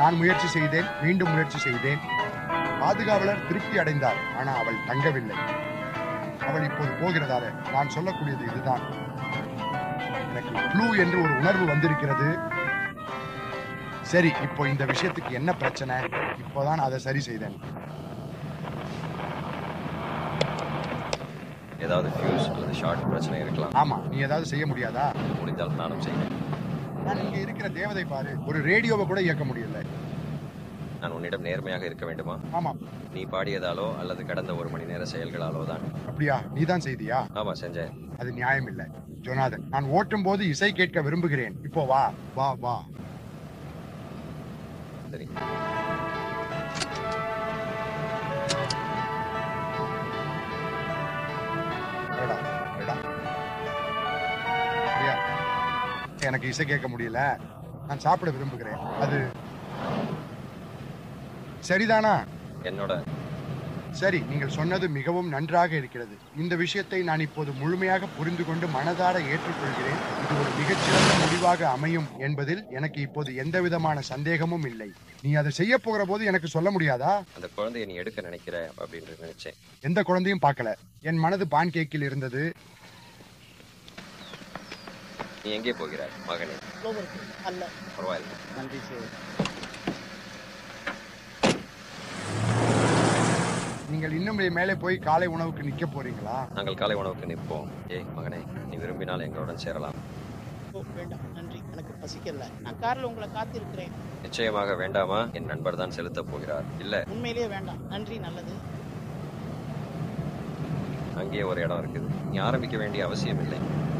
நான் முயற்சி செய்தேன் மீண்டும் முயற்சி செய்தேன் பாதுகாவலர் திருப்தி அடைந்தார் ஆனா அவள் தங்கவில்லை அவள் இப்போது போகிறதால நான் சொல்லக்கூடியது இதுதான் எனக்கு ப்ளூ என்று ஒரு உணர்வு வந்திருக்கிறது சரி இப்போ இந்த விஷயத்துக்கு என்ன பிரச்சனை இப்போதான் அதை சரி செய்தேன் ஏதாவது ஃபியூஸ் அல்லது ஷார்ட் பிரச்சனை இருக்கலாம் ஆமா நீ ஏதாவது செய்ய முடியாதா முடிந்தால் நானும் செய்வேன் நான் இங்க இருக்கிற தேவதை பாரு ஒரு ரேடியோவை கூட இயக்க முடியல நான் உன்னிடம் நேர்மையாக இருக்க வேண்டுமா ஆமா நீ பாடியதாலோ அல்லது கடந்த ஒரு மணி நேர செயல்களாலோ தான் அப்படியா நீதான் செய்தியா ஆமா செஞ்சேன் அது நியாயம் இல்ல ஜொனாதன் நான் ஓட்டும் போது இசை கேட்க விரும்புகிறேன் இப்போ வா வா வா சரி அடடா, அடடா. சரியா? எனக்கு இசை கேட்க முடியல நான் சாப்பிட விரும்புகிறேன் அது சரிதானா என்னோட சரி நீங்கள் சொன்னது மிகவும் நன்றாக இருக்கிறது இந்த விஷயத்தை நான் இப்போது முழுமையாக புரிந்து கொண்டு மனதார ஏற்றுக்கொள்கிறேன் இது ஒரு மிகச்சிறந்த முடிவாக அமையும் என்பதில் எனக்கு இப்போது எந்த விதமான சந்தேகமும் இல்லை நீ அதை செய்ய போகிற போது எனக்கு சொல்ல முடியாதா அந்த குழந்தையை நீ எடுக்க நினைக்கிற அப்படின்னு நினைச்சேன் எந்த குழந்தையும் பார்க்கல என் மனது பான் கேக்கில் இருந்தது நீ எங்கே போகிறாய் மகனே லோகருக்கு அல்ல பரவாயில்லை நன்றி சார் நீங்கள் இன்னும் மேலே போய் காலை உணவுக்கு நிக்க போறீங்களா நாங்கள் காலை உணவுக்கு நிற்போம் ஏய் மகனே நீ விரும்பினால் எங்களுடன் சேரலாம் ஓ வேண்டாம் நன்றி எனக்கு பசிக்கல நான் கார்ல உங்களை காத்திருக்கிறேன் நிச்சயமாக வேண்டாமா என் நண்பர் தான் செலுத்தப் போகிறார் இல்ல உண்மையிலேயே வேண்டாம் நன்றி நல்லது அங்கேயே ஒரு இடம் இருக்குது நீ ஆரம்பிக்க வேண்டிய அவசியம் இல்லை